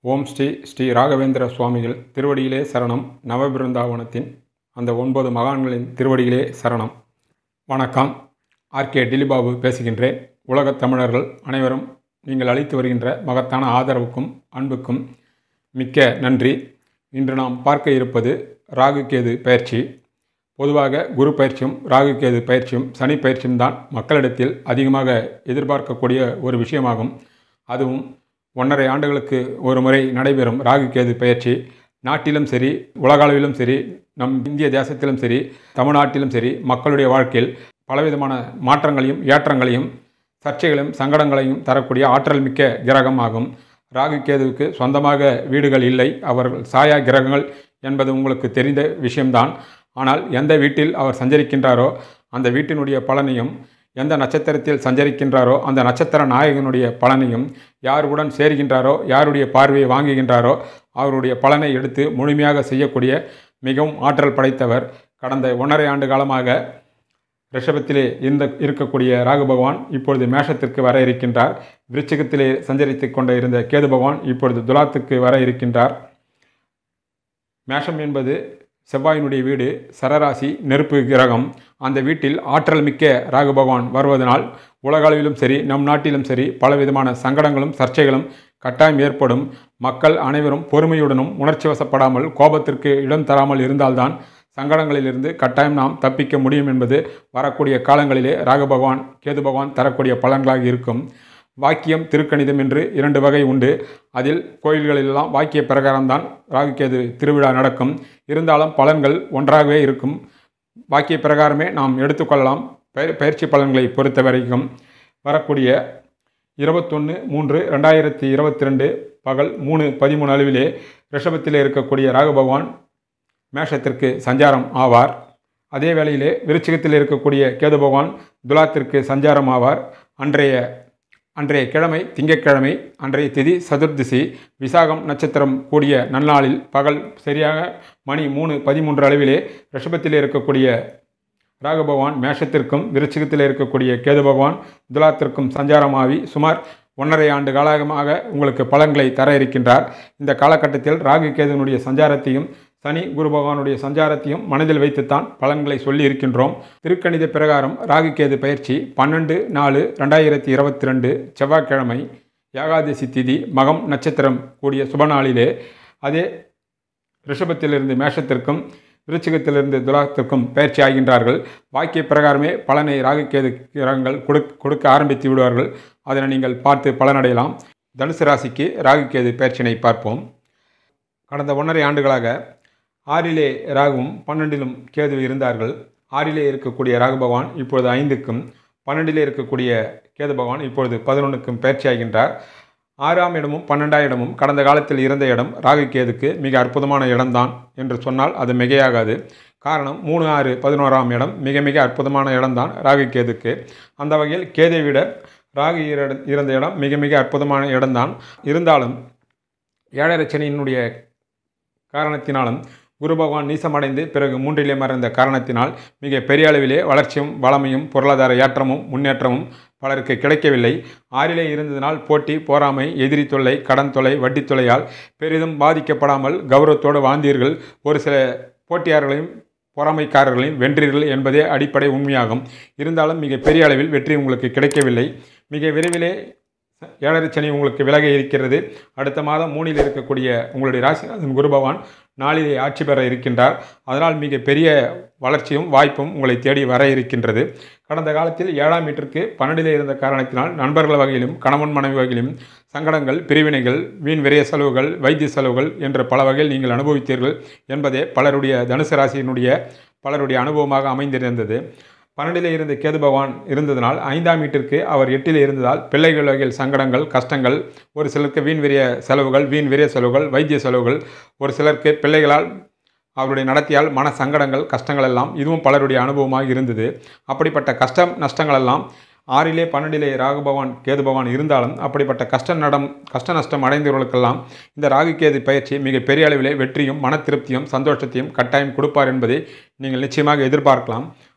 ஓம் ஸ்ரீ ஸ்ரீ ராகவேந்திர சுவாமிகள் திருவடியிலே சரணம் நவபிருந்தாவனத்தின் அந்த ஒன்பது மகான்களின் திருவடியிலே சரணம் வணக்கம் ஆர்கே டிலிபாபு பேசுகின்றேன் உலகத் தமிழர்கள் அனைவரும் நீங்கள் அளித்து வருகின்ற மகத்தான ஆதரவுக்கும் அன்புக்கும் மிக்க நன்றி இன்று நாம் பார்க்க இருப்பது ராகு கேது பயிற்சி பொதுவாக குரு பயிற்சியும் ராகு கேது பயிற்சியும் சனி பயிற்சியும் தான் மக்களிடத்தில் அதிகமாக எதிர்பார்க்கக்கூடிய ஒரு விஷயமாகும் அதுவும் ஒன்றரை ஆண்டுகளுக்கு ஒரு முறை நடைபெறும் ராகு கேது பயிற்சி நாட்டிலும் சரி உலகளவிலும் சரி நம் இந்திய தேசத்திலும் சரி தமிழ்நாட்டிலும் சரி மக்களுடைய வாழ்க்கையில் பலவிதமான மாற்றங்களையும் ஏற்றங்களையும் சர்ச்சைகளையும் சங்கடங்களையும் தரக்கூடிய ஆற்றல் மிக்க கிரகம் ஆகும் ராகு கேதுவுக்கு சொந்தமாக வீடுகள் இல்லை அவர்கள் சாயா கிரகங்கள் என்பது உங்களுக்கு தெரிந்த விஷயம்தான் ஆனால் எந்த வீட்டில் அவர் சஞ்சரிக்கின்றாரோ அந்த வீட்டினுடைய பலனையும் எந்த நட்சத்திரத்தில் சஞ்சரிக்கின்றாரோ அந்த நட்சத்திர நாயகனுடைய பலனையும் யாருடன் சேர்கின்றாரோ யாருடைய பார்வையை வாங்குகின்றாரோ அவருடைய பலனை எடுத்து முழுமையாக செய்யக்கூடிய மிகவும் ஆற்றல் படைத்தவர் கடந்த ஒன்றரை ஆண்டு காலமாக ரிஷபத்திலே இருந்த இருக்கக்கூடிய ராகு பகவான் இப்பொழுது மேஷத்திற்கு வர இருக்கின்றார் விருச்சிகத்திலே சஞ்சரித்து கொண்டு இருந்த கேது பகவான் இப்பொழுது துலாத்துக்கு வர இருக்கின்றார் மேஷம் என்பது செவ்வாயினுடைய வீடு சரராசி நெருப்பு கிரகம் அந்த வீட்டில் ஆற்றல் மிக்க ராகு பகவான் வருவதனால் உலகளவிலும் சரி நம் நாட்டிலும் சரி பலவிதமான சங்கடங்களும் சர்ச்சைகளும் கட்டாயம் ஏற்படும் மக்கள் அனைவரும் பொறுமையுடனும் உணர்ச்சி வசப்படாமல் கோபத்திற்கு இடம் தராமல் இருந்தால்தான் சங்கடங்களிலிருந்து கட்டாயம் நாம் தப்பிக்க முடியும் என்பது வரக்கூடிய காலங்களிலே ராகு பகவான் கேது பகவான் தரக்கூடிய பலன்களாக இருக்கும் வாக்கியம் திருக்கணிதம் என்று இரண்டு வகை உண்டு அதில் கோயில்களிலெல்லாம் வாக்கிய பிரகாரம்தான் ராகுகேது திருவிழா நடக்கும் இருந்தாலும் பலன்கள் ஒன்றாகவே இருக்கும் வாக்கிய பிரகாரமே நாம் எடுத்துக்கொள்ளலாம் பயிர் பயிற்சி பலன்களை பொறுத்த வரைக்கும் வரக்கூடிய இருபத்தொன்று மூன்று ரெண்டாயிரத்தி இருபத்தி ரெண்டு பகல் மூணு பதிமூணு அளவிலே ரிஷபத்திலே இருக்கக்கூடிய ராகு பகவான் மேஷத்திற்கு சஞ்சாரம் ஆவார் அதே வேளையிலே விருச்சிகத்தில் இருக்கக்கூடிய கேது பகவான் துலாத்திற்கு சஞ்சாரம் ஆவார் அன்றைய அன்றைய கிழமை திங்கட்கிழமை அன்றைய திதி சதுர்திசி விசாகம் நட்சத்திரம் கூடிய நன்னாளில் பகல் சரியாக மணி மூணு பதிமூன்று அளவிலே ரிஷபத்தில் இருக்கக்கூடிய ராகு பகவான் மேஷத்திற்கும் விருச்சிகத்தில் இருக்கக்கூடிய கேது பகவான் துலாத்திற்கும் சஞ்சாரமாகி சுமார் ஒன்றரை ஆண்டு காலமாக உங்களுக்கு பலன்களை தர இருக்கின்றார் இந்த காலகட்டத்தில் ராகு கேதுனுடைய சஞ்சாரத்தையும் சனி குரு பகவானுடைய சஞ்சாரத்தையும் மனதில் வைத்துத்தான் பலன்களை சொல்லி இருக்கின்றோம் திருக்கணித பிரகாரம் ராகு கேது பயிற்சி பன்னெண்டு நாலு ரெண்டாயிரத்தி இருபத்தி ரெண்டு செவ்வாய்க்கிழமை ஏகாதசி திதி மகம் நட்சத்திரம் கூடிய சுபநாளிலே அதே ரிஷபத்திலிருந்து மேஷத்திற்கும் விருச்சிகத்திலிருந்து துலாத்திற்கும் பயிற்சி ஆகின்றார்கள் வாக்கிய பிரகாரமே பலனை ராகுகேது கிரகங்கள் கொடு கொடுக்க ஆரம்பித்து விடுவார்கள் அதனை நீங்கள் பார்த்து பலனடையலாம் தனுசு ராசிக்கு ராகுகேது பயிற்சியினை பார்ப்போம் கடந்த ஒன்றரை ஆண்டுகளாக ஆறிலே ராகுவும் பன்னெண்டிலும் கேது இருந்தார்கள் ஆறிலே இருக்கக்கூடிய ராகு பகவான் இப்பொழுது ஐந்துக்கும் பன்னெண்டிலே இருக்கக்கூடிய கேது பகவான் இப்பொழுது பதினொன்றுக்கும் பயிற்சியாகின்றார் ஆறாம் இடமும் பன்னெண்டாம் இடமும் கடந்த காலத்தில் இருந்த இடம் ராகு கேதுக்கு மிக அற்புதமான இடம்தான் என்று சொன்னால் அது மிகையாகாது காரணம் மூணு ஆறு பதினோராம் இடம் மிக மிக அற்புதமான இடம்தான் ராகு கேதுக்கு அந்த வகையில் கேதை விட ராகு இருந்த இடம் மிக மிக அற்புதமான இடம்தான் இருந்தாலும் ஏழரை சனியினுடைய காரணத்தினாலும் குரு பகவான் நீசமடைந்து பிறகு மூன்றிலே மறைந்த காரணத்தினால் மிக பெரிய அளவிலே வளர்ச்சியும் வளமையும் பொருளாதார ஏற்றமும் முன்னேற்றமும் பலருக்கு கிடைக்கவில்லை ஆறிலே இருந்ததினால் போட்டி போராமை எதிரி தொல்லை கடன் தொல்லை வட்டி தொல்லையால் பெரிதும் பாதிக்கப்படாமல் கௌரவத்தோடு வாழ்ந்தீர்கள் ஒரு சில போட்டியாளர்களையும் பொறாமைக்காரர்களையும் வென்றீர்கள் என்பதே அடிப்படை உண்மையாகும் இருந்தாலும் மிக பெரிய அளவில் வெற்றி உங்களுக்கு கிடைக்கவில்லை மிக விரைவிலே ஏழரை சனி உங்களுக்கு விலக இருக்கிறது அடுத்த மாதம் மூணில் இருக்கக்கூடிய உங்களுடைய ராசிநாதன் குரு பகவான் நாளிலே ஆட்சி பெற இருக்கின்றார் அதனால் மிக பெரிய வளர்ச்சியும் வாய்ப்பும் உங்களை தேடி வர இருக்கின்றது கடந்த காலத்தில் ஏழாம் மீட்டருக்கு பன்னெண்டிலே இருந்த காரணத்தினால் நண்பர்கள் வகையிலும் கணவன் மனைவி வகையிலும் சங்கடங்கள் பிரிவினைகள் வீண் விரைய செலவுகள் வைத்திய செலவுகள் என்ற பல வகையில் நீங்கள் அனுபவித்தீர்கள் என்பதே பலருடைய தனுசு ராசியினுடைய பலருடைய அனுபவமாக அமைந்திருந்தது பன்னெண்டிலே இருந்த கேது பகவான் இருந்ததனால் ஐந்தாம் வீட்டிற்கு அவர் எட்டில் இருந்ததால் பிள்ளைகள் வகையில் சங்கடங்கள் கஷ்டங்கள் ஒரு சிலருக்கு வீண் விரிய செலவுகள் வீண் விரிய செலவுகள் வைத்திய செலவுகள் ஒரு சிலருக்கு பிள்ளைகளால் அவருடைய நடத்தியால் மன சங்கடங்கள் கஷ்டங்கள் எல்லாம் இதுவும் பலருடைய அனுபவமாக இருந்தது அப்படிப்பட்ட கஷ்டம் நஷ்டங்கள் எல்லாம் ஆறிலே பன்னெண்டிலே ராகு பகவான் கேது பகவான் இருந்தாலும் அப்படிப்பட்ட கஷ்ட நடம் கஷ்ட நஷ்டம் அடைந்தவர்களுக்கெல்லாம் இந்த ராகு கேது பயிற்சி மிக பெரிய அளவிலே வெற்றியும் மன திருப்தியும் சந்தோஷத்தையும் கட்டாயம் கொடுப்பார் என்பதை நீங்கள் நிச்சயமாக எதிர்பார்க்கலாம்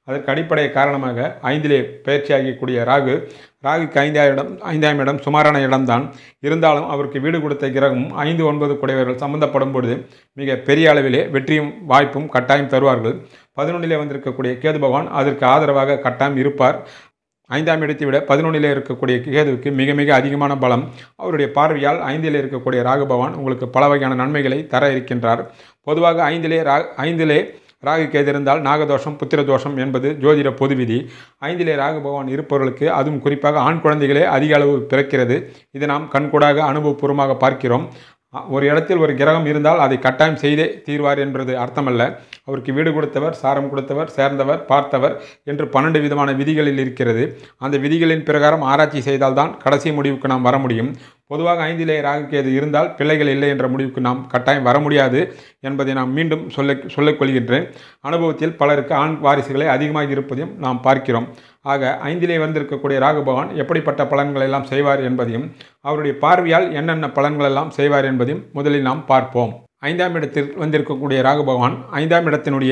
அதற்கு அடிப்படை காரணமாக ஐந்திலே பயிற்சியாகக்கூடிய ராகு ராகுக்கு ஐந்தாம் இடம் ஐந்தாம் இடம் சுமாரான இடம்தான் இருந்தாலும் அவருக்கு வீடு கொடுத்த கிரகமும் ஐந்து ஒன்பது குடையவர்கள் சம்பந்தப்படும் பொழுது மிக பெரிய அளவிலே வெற்றியும் வாய்ப்பும் கட்டாயம் தருவார்கள் பதினொன்றிலே வந்திருக்கக்கூடிய கேது பகவான் அதற்கு ஆதரவாக கட்டாயம் இருப்பார் ஐந்தாம் இடத்தை விட பதினொன்றிலே இருக்கக்கூடிய கேதுவுக்கு மிக மிக அதிகமான பலம் அவருடைய பார்வையால் ஐந்திலே இருக்கக்கூடிய ராகு பகவான் உங்களுக்கு பல வகையான நன்மைகளை தர இருக்கின்றார் பொதுவாக ஐந்திலே ரா ஐந்திலே ராகு கேது இருந்தால் நாகதோஷம் புத்திர தோஷம் என்பது ஜோதிட பொது விதி ஐந்திலே ராகு பகவான் இருப்பவர்களுக்கு அதுவும் குறிப்பாக ஆண் குழந்தைகளே அதிக அளவு பிறக்கிறது இதை நாம் கண்கூடாக அனுபவபூர்வமாக பார்க்கிறோம் ஒரு இடத்தில் ஒரு கிரகம் இருந்தால் அதை கட்டாயம் செய்தே தீர்வார் என்பது அர்த்தமல்ல அவருக்கு வீடு கொடுத்தவர் சாரம் கொடுத்தவர் சேர்ந்தவர் பார்த்தவர் என்று பன்னெண்டு விதமான விதிகளில் இருக்கிறது அந்த விதிகளின் பிரகாரம் ஆராய்ச்சி செய்தால்தான் கடைசி முடிவுக்கு நாம் வர முடியும் பொதுவாக ஐந்திலே ராகுக்கேது இருந்தால் பிள்ளைகள் இல்லை என்ற முடிவுக்கு நாம் கட்டாயம் வர முடியாது என்பதை நாம் மீண்டும் சொல்ல சொல்லிக் கொள்கின்றேன் அனுபவத்தில் பலருக்கு ஆண் வாரிசுகளே அதிகமாக இருப்பதையும் நாம் பார்க்கிறோம் ஆக ஐந்திலே வந்திருக்கக்கூடிய ராகு பகவான் எப்படிப்பட்ட பலன்களை எல்லாம் செய்வார் என்பதையும் அவருடைய பார்வையால் என்னென்ன பலன்கள் எல்லாம் செய்வார் என்பதையும் முதலில் நாம் பார்ப்போம் ஐந்தாம் இடத்தில் வந்திருக்கக்கூடிய ராகு பகவான் ஐந்தாம் இடத்தினுடைய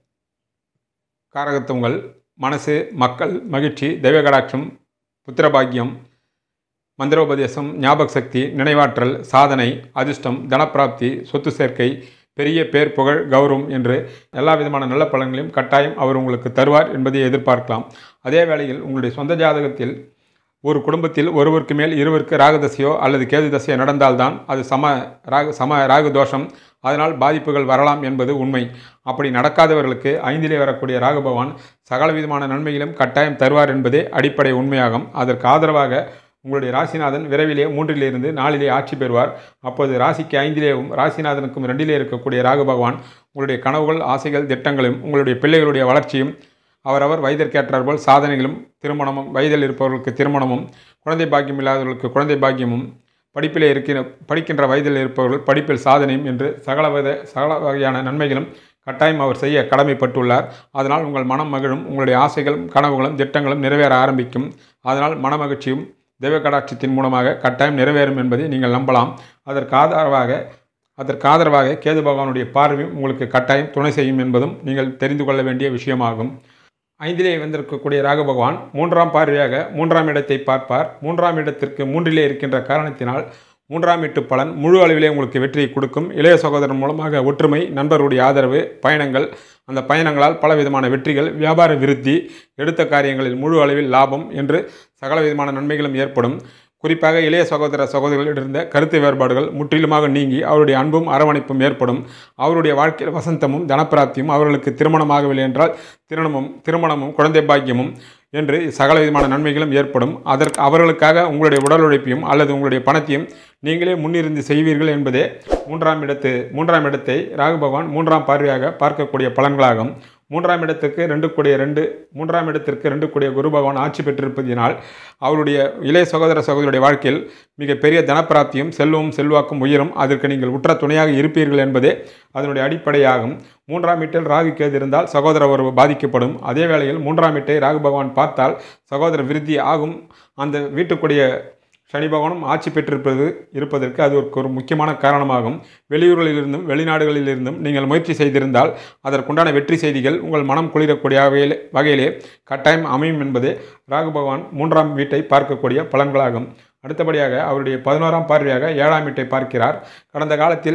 காரகத்துவங்கள் மனசு மக்கள் மகிழ்ச்சி தெய்வகடாட்சம் புத்திரபாக்கியம் மந்திரோபதேசம் ஞாபக சக்தி நினைவாற்றல் சாதனை அதிர்ஷ்டம் தனப்பிராப்தி சொத்து சேர்க்கை பெரிய பேர் புகழ் கௌரவம் என்று எல்லா விதமான நல்ல பலன்களையும் கட்டாயம் அவர் உங்களுக்கு தருவார் என்பதை எதிர்பார்க்கலாம் அதே வேளையில் உங்களுடைய சொந்த ஜாதகத்தில் ஒரு குடும்பத்தில் ஒருவருக்கு மேல் இருவருக்கு ராகதசையோ அல்லது கேது தசையோ நடந்தால்தான் அது சம ராகு சம ராகு தோஷம் அதனால் பாதிப்புகள் வரலாம் என்பது உண்மை அப்படி நடக்காதவர்களுக்கு ஐந்திலே வரக்கூடிய ராகு பகவான் சகல விதமான நன்மைகளும் கட்டாயம் தருவார் என்பதே அடிப்படை உண்மையாகும் அதற்கு ஆதரவாக உங்களுடைய ராசிநாதன் விரைவிலே மூன்றிலிருந்து நாலிலே ஆட்சி பெறுவார் அப்போது ராசிக்கு ஐந்திலேயும் ராசிநாதனுக்கும் ரெண்டிலே இருக்கக்கூடிய ராகு பகவான் உங்களுடைய கனவுகள் ஆசைகள் திட்டங்களையும் உங்களுடைய பிள்ளைகளுடைய வளர்ச்சியும் அவரவர் வயதிற்கேற்றார் போல் சாதனைகளும் திருமணமும் வயதில் இருப்பவர்களுக்கு திருமணமும் குழந்தை பாக்கியம் இல்லாதவர்களுக்கு குழந்தை பாக்கியமும் படிப்பிலே இருக்கிற படிக்கின்ற வயதில் இருப்பவர்கள் படிப்பில் சாதனையும் என்று சகல வித சகல வகையான நன்மைகளும் கட்டாயம் அவர் செய்ய கடமைப்பட்டுள்ளார் அதனால் உங்கள் மனம் மகிழும் உங்களுடைய ஆசைகளும் கனவுகளும் திட்டங்களும் நிறைவேற ஆரம்பிக்கும் அதனால் மனமகிழ்ச்சியும் தெய்வ கடாட்சத்தின் மூலமாக கட்டாயம் நிறைவேறும் என்பதை நீங்கள் நம்பலாம் அதற்கு ஆதரவாக அதற்கு ஆதரவாக கேது பகவானுடைய பார்வையும் உங்களுக்கு கட்டாயம் துணை செய்யும் என்பதும் நீங்கள் தெரிந்து கொள்ள வேண்டிய விஷயமாகும் ஐந்திலே வந்திருக்கக்கூடிய ராகு பகவான் மூன்றாம் பார்வையாக மூன்றாம் இடத்தை பார்ப்பார் மூன்றாம் இடத்திற்கு மூன்றிலே இருக்கின்ற காரணத்தினால் மூன்றாம் எட்டு பலன் முழு அளவிலே உங்களுக்கு வெற்றியை கொடுக்கும் இளைய சகோதரன் மூலமாக ஒற்றுமை நண்பருடைய ஆதரவு பயணங்கள் அந்த பயணங்களால் பலவிதமான வெற்றிகள் வியாபார விருத்தி எடுத்த காரியங்களில் முழு அளவில் லாபம் என்று சகல விதமான நன்மைகளும் ஏற்படும் குறிப்பாக இளைய சகோதர சகோதரிகளிடமிருந்த கருத்து வேறுபாடுகள் முற்றிலுமாக நீங்கி அவருடைய அன்பும் அரவணைப்பும் ஏற்படும் அவருடைய வாழ்க்கையில் வசந்தமும் தனப்பிராப்தியும் அவர்களுக்கு திருமணமாகவில்லை என்றால் திருமணமும் திருமணமும் குழந்தை பாக்கியமும் என்று சகல விதமான நன்மைகளும் ஏற்படும் அதற்கு அவர்களுக்காக உங்களுடைய உடல் உழைப்பையும் அல்லது உங்களுடைய பணத்தையும் நீங்களே முன்னிருந்து செய்வீர்கள் என்பதே மூன்றாம் இடத்து மூன்றாம் இடத்தை ராகு பகவான் மூன்றாம் பார்வையாக பார்க்கக்கூடிய பலன்களாகும் மூன்றாம் இடத்துக்கு ரெண்டு கூடிய ரெண்டு மூன்றாம் இடத்திற்கு ரெண்டு கூடிய குரு பகவான் ஆட்சி பெற்றிருப்பதினால் அவருடைய இளைய சகோதர சகோதரியுடைய வாழ்க்கையில் மிகப்பெரிய தனப்பிராப்தியும் செல்வமும் செல்வாக்கும் உயரும் அதற்கு நீங்கள் உற்ற துணையாக இருப்பீர்கள் என்பதே அதனுடைய அடிப்படையாகும் மூன்றாம் வீட்டில் ராகு கேது இருந்தால் சகோதர உறவு பாதிக்கப்படும் அதே வேளையில் மூன்றாம் வீட்டை ராகு பகவான் பார்த்தால் சகோதர விருத்தி ஆகும் அந்த வீட்டுக்குடைய சனி பகவானும் ஆட்சி பெற்றிருப்பது இருப்பதற்கு அது ஒரு ஒரு முக்கியமான காரணமாகும் வெளியூர்களிலிருந்தும் வெளிநாடுகளிலிருந்தும் நீங்கள் முயற்சி செய்திருந்தால் அதற்குண்டான வெற்றி செய்திகள் உங்கள் மனம் குளிரக்கூடிய வகையிலே வகையிலே கட்டாயம் அமையும் என்பது ராகு பகவான் மூன்றாம் வீட்டை பார்க்கக்கூடிய பலன்களாகும் அடுத்தபடியாக அவருடைய பதினோராம் பார்வையாக ஏழாம் வீட்டை பார்க்கிறார் கடந்த காலத்தில்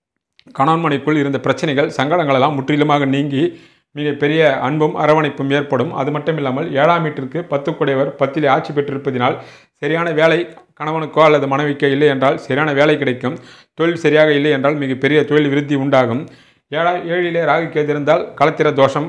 கணவன் மனைக்குள் இருந்த பிரச்சனைகள் சங்கடங்களெல்லாம் முற்றிலுமாக நீங்கி மிகப்பெரிய அன்பும் அரவணைப்பும் ஏற்படும் அது மட்டும் இல்லாமல் ஏழாம் வீட்டிற்கு பத்துக்குடையவர் பத்திலே ஆட்சி பெற்றிருப்பதினால் சரியான வேலை கணவனுக்கோ அல்லது மனைவிக்கோ இல்லை என்றால் சரியான வேலை கிடைக்கும் தொழில் சரியாக இல்லை என்றால் மிகப்பெரிய தொழில் விருத்தி உண்டாகும் ஏழா ஏழிலே ராகு கேது இருந்தால் களத்திர தோஷம்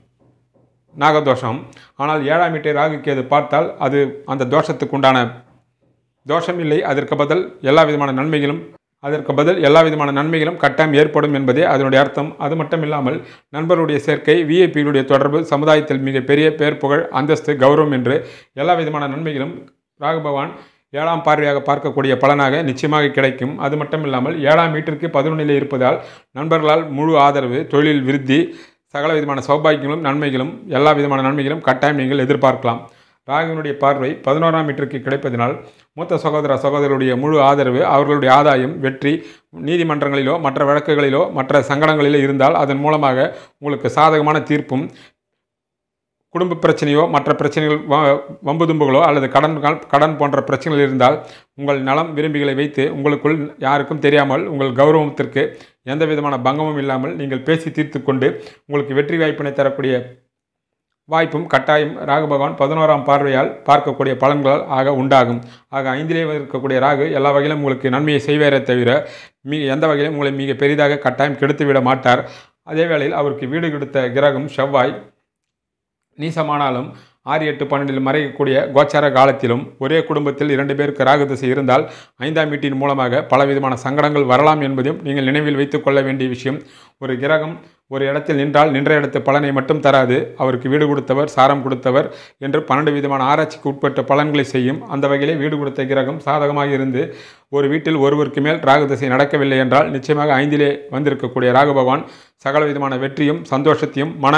நாகதோஷம் ஆனால் ஏழாம் வீட்டை ராகு கேது பார்த்தால் அது அந்த தோஷத்துக்கு உண்டான தோஷம் இல்லை அதற்கு பதில் எல்லா விதமான நன்மைகளும் அதற்கு பதில் எல்லா விதமான நன்மைகளும் கட்டாயம் ஏற்படும் என்பதே அதனுடைய அர்த்தம் அது மட்டும் இல்லாமல் நண்பருடைய சேர்க்கை விஐபிகளுடைய தொடர்பு சமுதாயத்தில் மிகப்பெரிய பேர் புகழ் அந்தஸ்து கௌரவம் என்று எல்லா விதமான நன்மைகளும் ராகு பகவான் ஏழாம் பார்வையாக பார்க்கக்கூடிய பலனாக நிச்சயமாக கிடைக்கும் அது மட்டும் இல்லாமல் ஏழாம் வீட்டிற்கு பதினொன்றிலே இருப்பதால் நண்பர்களால் முழு ஆதரவு தொழில் விருத்தி சகல விதமான சௌபாகியங்களும் நன்மைகளும் எல்லா விதமான நன்மைகளும் கட்டாயம் நீங்கள் எதிர்பார்க்கலாம் ராகுவினுடைய பார்வை பதினோராம் வீட்டிற்கு கிடைப்பதனால் மூத்த சகோதர சகோதரருடைய முழு ஆதரவு அவர்களுடைய ஆதாயம் வெற்றி நீதிமன்றங்களிலோ மற்ற வழக்குகளிலோ மற்ற சங்கடங்களிலோ இருந்தால் அதன் மூலமாக உங்களுக்கு சாதகமான தீர்ப்பும் குடும்ப பிரச்சனையோ மற்ற பிரச்சனைகள் வ- வம்பு தும்புகளோ அல்லது கடன் கடன் போன்ற பிரச்சனைகள் இருந்தால் உங்கள் நலம் விரும்பிகளை வைத்து உங்களுக்குள் யாருக்கும் தெரியாமல் உங்கள் கௌரவத்திற்கு எந்த விதமான பங்கமும் இல்லாமல் நீங்கள் பேசி தீர்த்து கொண்டு உங்களுக்கு வெற்றி வாய்ப்பினை தரக்கூடிய வாய்ப்பும் கட்டாயம் ராகு பகவான் பதினோராம் பார்வையால் பார்க்கக்கூடிய பலன்களால் ஆக உண்டாகும் ஆக ஐந்திலே இருக்கக்கூடிய ராகு எல்லா வகையிலும் உங்களுக்கு நன்மையை செய்வாரே தவிர மிக எந்த வகையிலும் உங்களை மிக பெரிதாக கட்டாயம் கெடுத்து விட மாட்டார் அதே வேளையில் அவருக்கு வீடு கொடுத்த கிரகம் செவ்வாய் நீசமானாலும் ஆறு எட்டு பன்னெண்டில் மறையக்கூடிய கோச்சார காலத்திலும் ஒரே குடும்பத்தில் இரண்டு பேருக்கு ராகு திசை இருந்தால் ஐந்தாம் வீட்டின் மூலமாக பலவிதமான சங்கடங்கள் வரலாம் என்பதையும் நீங்கள் நினைவில் வைத்துக் கொள்ள வேண்டிய விஷயம் ஒரு கிரகம் ஒரு இடத்தில் நின்றால் நின்ற இடத்து பலனை மட்டும் தராது அவருக்கு வீடு கொடுத்தவர் சாரம் கொடுத்தவர் என்று பன்னெண்டு விதமான ஆராய்ச்சிக்கு உட்பட்ட பலன்களை செய்யும் அந்த வகையிலே வீடு கொடுத்த கிரகம் சாதகமாக இருந்து ஒரு வீட்டில் ஒருவருக்கு மேல் ராகு திசை நடக்கவில்லை என்றால் நிச்சயமாக ஐந்திலே வந்திருக்கக்கூடிய ராகு பகவான் சகல விதமான வெற்றியும் சந்தோஷத்தையும் மன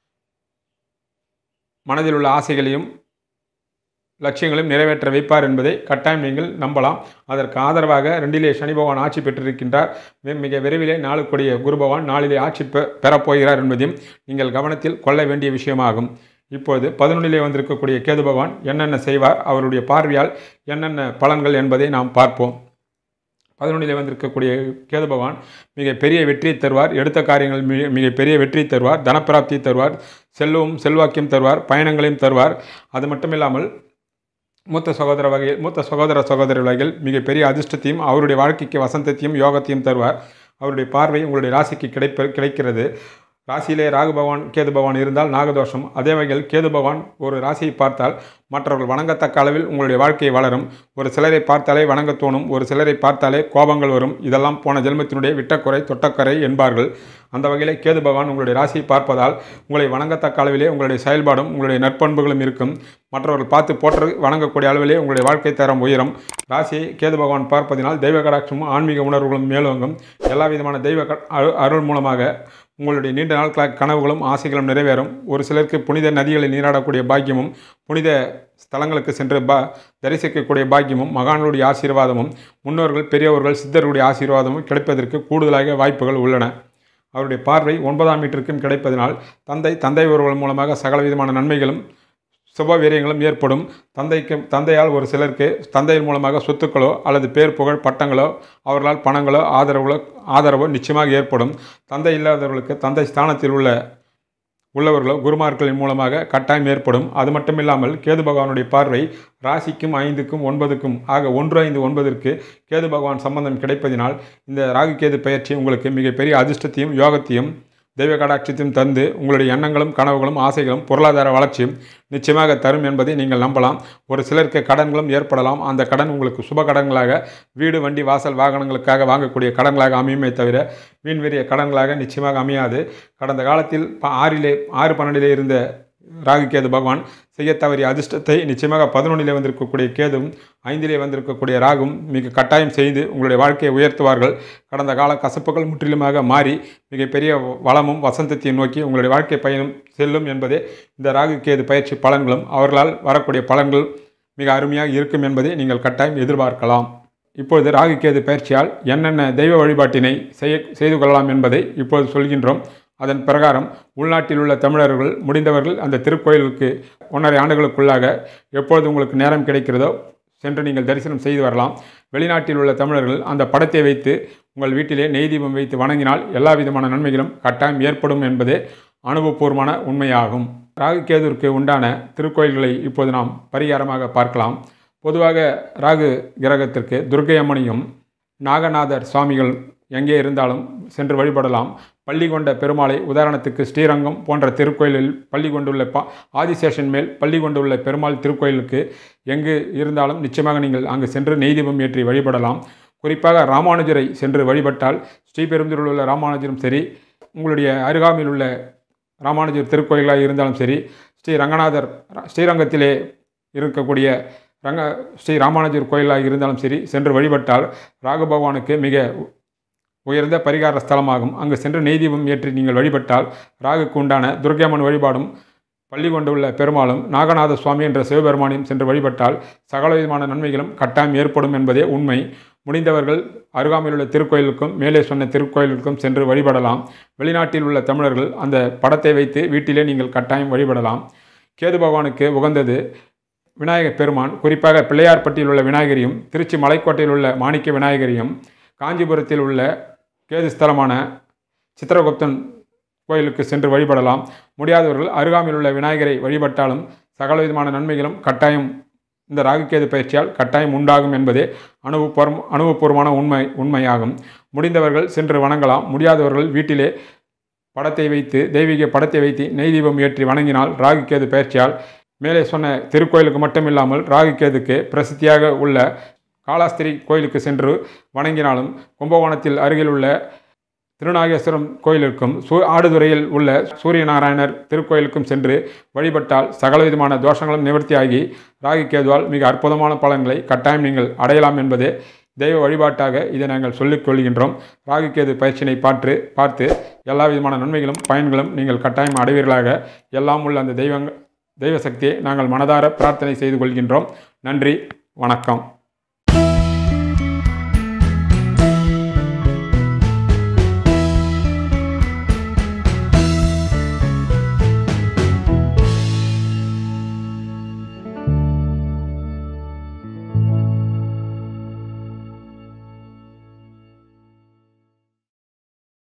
மனதில் உள்ள ஆசைகளையும் லட்சியங்களையும் நிறைவேற்ற வைப்பார் என்பதை கட்டாயம் நீங்கள் நம்பலாம் அதற்கு ஆதரவாக ரெண்டிலே சனி பகவான் ஆட்சி பெற்றிருக்கின்றார் மிக- மிக விரைவிலே நாளுக்குடைய குரு பகவான் நாளிலே ஆட்சி பெ பெறப்போகிறார் என்பதையும் நீங்கள் கவனத்தில் கொள்ள வேண்டிய விஷயமாகும் இப்பொழுது பதினொன்றிலே வந்திருக்கக்கூடிய கேது பகவான் என்னென்ன செய்வார் அவருடைய பார்வையால் என்னென்ன பலன்கள் என்பதை நாம் பார்ப்போம் பதினொன்றிலே வந்திருக்கக்கூடிய கேது பகவான் மிக பெரிய வெற்றியை தருவார் எடுத்த காரியங்கள் மிக மிக பெரிய வெற்றியை தருவார் தனப்பிராப்தியை தருவார் செல்வம் செல்வாக்கியம் தருவார் பயணங்களையும் தருவார் அது மட்டும் இல்லாமல் மூத்த சகோதர வகையில் மூத்த சகோதர சகோதரி வகையில் மிகப்பெரிய அதிர்ஷ்டத்தையும் அவருடைய வாழ்க்கைக்கு வசந்தத்தையும் யோகத்தையும் தருவார் அவருடைய பார்வை உங்களுடைய ராசிக்கு கிடைப்ப கிடைக்கிறது ராசியிலே ராகு பகவான் கேது பகவான் இருந்தால் நாகதோஷம் அதே வகையில் கேது பகவான் ஒரு ராசியை பார்த்தால் மற்றவர்கள் வணங்கத்தக்க அளவில் உங்களுடைய வாழ்க்கை வளரும் ஒரு சிலரை பார்த்தாலே வணங்க தோணும் ஒரு சிலரை பார்த்தாலே கோபங்கள் வரும் இதெல்லாம் போன ஜென்மத்தினுடைய விட்டக்குறை தொட்டக்கரை என்பார்கள் அந்த வகையிலே கேது பகவான் உங்களுடைய ராசியை பார்ப்பதால் உங்களை வணங்கத்தக்க அளவிலே உங்களுடைய செயல்பாடும் உங்களுடைய நற்பண்புகளும் இருக்கும் மற்றவர்கள் பார்த்து போற்று வணங்கக்கூடிய அளவிலே உங்களுடைய வாழ்க்கை தரம் உயரும் ராசியை கேது பகவான் பார்ப்பதினால் தெய்வ கடாட்சமும் ஆன்மீக உணர்வுகளும் மேலோங்கும் எல்லா விதமான தெய்வ க- அரு- அருள் மூலமாக உங்களுடைய நீண்ட நாட்களாக கனவுகளும் ஆசைகளும் நிறைவேறும் ஒரு சிலருக்கு புனித நதிகளில் நீராடக்கூடிய பாக்கியமும் புனித ஸ்தலங்களுக்கு சென்று பா தரிசிக்கக்கூடிய பாக்கியமும் மகான்களுடைய ஆசீர்வாதமும் முன்னோர்கள் பெரியவர்கள் சித்தர்களுடைய ஆசீர்வாதமும் கிடைப்பதற்கு கூடுதலாக வாய்ப்புகள் உள்ளன அவருடைய பார்வை ஒன்பதாம் மீட்டருக்கும் கிடைப்பதனால் தந்தை தந்தை உறவுகள் மூலமாக சகல விதமான நன்மைகளும் சுப வீரியங்களும் ஏற்படும் தந்தைக்கு தந்தையால் ஒரு சிலருக்கு தந்தையின் மூலமாக சொத்துக்களோ அல்லது பேர் புகழ் பட்டங்களோ அவர்களால் பணங்களோ ஆதரவுகளோ ஆதரவோ நிச்சயமாக ஏற்படும் தந்தை இல்லாதவர்களுக்கு தந்தை ஸ்தானத்தில் உள்ள உள்ளவர்களோ குருமார்களின் மூலமாக கட்டாயம் ஏற்படும் அது மட்டும் இல்லாமல் கேது பகவானுடைய பார்வை ராசிக்கும் ஐந்துக்கும் ஒன்பதுக்கும் ஆக ஒன்று ஐந்து ஒன்பதற்கு கேது பகவான் சம்பந்தம் கிடைப்பதினால் இந்த ராகு கேது பயிற்சி உங்களுக்கு மிகப்பெரிய அதிர்ஷ்டத்தையும் யோகத்தையும் தெய்வ கடாட்சியத்தையும் தந்து உங்களுடைய எண்ணங்களும் கனவுகளும் ஆசைகளும் பொருளாதார வளர்ச்சியும் நிச்சயமாக தரும் என்பதை நீங்கள் நம்பலாம் ஒரு சிலருக்கு கடன்களும் ஏற்படலாம் அந்த கடன் உங்களுக்கு சுப கடன்களாக வீடு வண்டி வாசல் வாகனங்களுக்காக வாங்கக்கூடிய கடன்களாக அமையுமே தவிர வீண் வெறிய கடன்களாக நிச்சயமாக அமையாது கடந்த காலத்தில் ப- ஆறிலே ஆறு பன்னெண்டிலே இருந்த ராகு கேது பகவான் செய்ய தவறிய அதிர்ஷ்டத்தை நிச்சயமாக பதினொன்றிலே வந்திருக்கக்கூடிய கேதும் ஐந்திலே வந்திருக்கக்கூடிய ராகும் மிக கட்டாயம் செய்து உங்களுடைய வாழ்க்கையை உயர்த்துவார்கள் கடந்த கால கசப்புகள் முற்றிலுமாக மாறி மிகப்பெரிய வளமும் வசந்தத்தையும் நோக்கி உங்களுடைய வாழ்க்கை பயணம் செல்லும் என்பதே இந்த ராகு கேது பயிற்சி பலன்களும் அவர்களால் வரக்கூடிய பலன்கள் மிக அருமையாக இருக்கும் என்பதை நீங்கள் கட்டாயம் எதிர்பார்க்கலாம் இப்பொழுது ராகு கேது பயிற்சியால் என்னென்ன தெய்வ வழிபாட்டினை செய்ய செய்து கொள்ளலாம் என்பதை இப்போது சொல்கின்றோம் அதன் பிரகாரம் உள்நாட்டில் உள்ள தமிழர்கள் முடிந்தவர்கள் அந்த திருக்கோயிலுக்கு ஒன்றரை ஆண்டுகளுக்குள்ளாக எப்பொழுது உங்களுக்கு நேரம் கிடைக்கிறதோ சென்று நீங்கள் தரிசனம் செய்து வரலாம் வெளிநாட்டில் உள்ள தமிழர்கள் அந்த படத்தை வைத்து உங்கள் வீட்டிலே நெய் தீபம் வைத்து வணங்கினால் எல்லா விதமான நன்மைகளும் கட்டாயம் ஏற்படும் என்பதே அனுபவபூர்வமான உண்மையாகும் ராகு கேதுவிற்கு உண்டான திருக்கோயில்களை இப்போது நாம் பரிகாரமாக பார்க்கலாம் பொதுவாக ராகு கிரகத்திற்கு துர்க்கை அம்மனையும் நாகநாதர் சுவாமிகள் எங்கே இருந்தாலும் சென்று வழிபடலாம் பள்ளி கொண்ட பெருமாளை உதாரணத்துக்கு ஸ்ரீரங்கம் போன்ற திருக்கோயிலில் பள்ளி கொண்டுள்ள பா ஆதிசேஷன் மேல் பள்ளி கொண்டுள்ள பெருமாள் திருக்கோயிலுக்கு எங்கு இருந்தாலும் நிச்சயமாக நீங்கள் அங்கு சென்று நெய் தீபம் ஏற்றி வழிபடலாம் குறிப்பாக ராமானுஜரை சென்று வழிபட்டால் ஸ்ரீபெரும்புதூரில் உள்ள ராமானுஜரும் சரி உங்களுடைய அருகாமையில் உள்ள ராமானுஜர் திருக்கோயிலாக இருந்தாலும் சரி ஸ்ரீ ரங்கநாதர் ஸ்ரீரங்கத்திலே இருக்கக்கூடிய ரங்க ஸ்ரீ ராமானுஜர் கோயிலாக இருந்தாலும் சரி சென்று வழிபட்டால் ராகு பகவானுக்கு மிக உயர்ந்த பரிகார ஸ்தலமாகும் அங்கு சென்று நெய் தீபம் ஏற்றி நீங்கள் வழிபட்டால் ராகுக்கு உண்டான துர்க்கையம்மன் வழிபாடும் பள்ளி கொண்டுள்ள பெருமாளும் நாகநாத சுவாமி என்ற சிவபெருமானையும் சென்று வழிபட்டால் சகலவிதமான நன்மைகளும் கட்டாயம் ஏற்படும் என்பதே உண்மை முடிந்தவர்கள் அருகாமையில் உள்ள திருக்கோயிலுக்கும் மேலே சொன்ன திருக்கோயிலுக்கும் சென்று வழிபடலாம் வெளிநாட்டில் உள்ள தமிழர்கள் அந்த படத்தை வைத்து வீட்டிலே நீங்கள் கட்டாயம் வழிபடலாம் கேது பகவானுக்கு உகந்தது விநாயகர் பெருமான் குறிப்பாக பிள்ளையார்பட்டியில் உள்ள விநாயகரையும் திருச்சி மலைக்கோட்டையில் உள்ள மாணிக்க விநாயகரையும் காஞ்சிபுரத்தில் உள்ள கேது ஸ்தலமான சித்திரகுப்தன் கோயிலுக்கு சென்று வழிபடலாம் முடியாதவர்கள் அருகாமையில் உள்ள விநாயகரை வழிபட்டாலும் சகலவிதமான நன்மைகளும் கட்டாயம் இந்த ராகுகேது பயிற்சியால் கட்டாயம் உண்டாகும் என்பதே அனுபவபூர்வம் அனுபவபூர்வமான உண்மை உண்மையாகும் முடிந்தவர்கள் சென்று வணங்கலாம் முடியாதவர்கள் வீட்டிலே படத்தை வைத்து தெய்வீக படத்தை வைத்து நெய் தீபம் ஏற்றி வணங்கினால் ராகுகேது பயிற்சியால் மேலே சொன்ன திருக்கோயிலுக்கு மட்டுமில்லாமல் ராகுகேதுக்கு பிரசித்தியாக உள்ள காலாஸ்திரி கோயிலுக்கு சென்று வணங்கினாலும் கும்பகோணத்தில் அருகில் உள்ள திருநாகேஸ்வரம் கோயிலுக்கும் சூ ஆடுதுறையில் உள்ள சூரிய நாராயணர் திருக்கோயிலுக்கும் சென்று வழிபட்டால் சகலவிதமான தோஷங்களும் நிவர்த்தியாகி ராகு கேதுவால் மிக அற்புதமான பலன்களை கட்டாயம் நீங்கள் அடையலாம் என்பதே தெய்வ வழிபாட்டாக இதை நாங்கள் சொல்லிக் கொள்கின்றோம் ராகு கேது பயிற்சியினை பார்த்து பார்த்து எல்லா விதமான நன்மைகளும் பயன்களும் நீங்கள் கட்டாயம் அடைவீர்களாக எல்லாம் உள்ள அந்த தெய்வங்க தெய்வ சக்தியை நாங்கள் மனதார பிரார்த்தனை செய்து கொள்கின்றோம் நன்றி வணக்கம்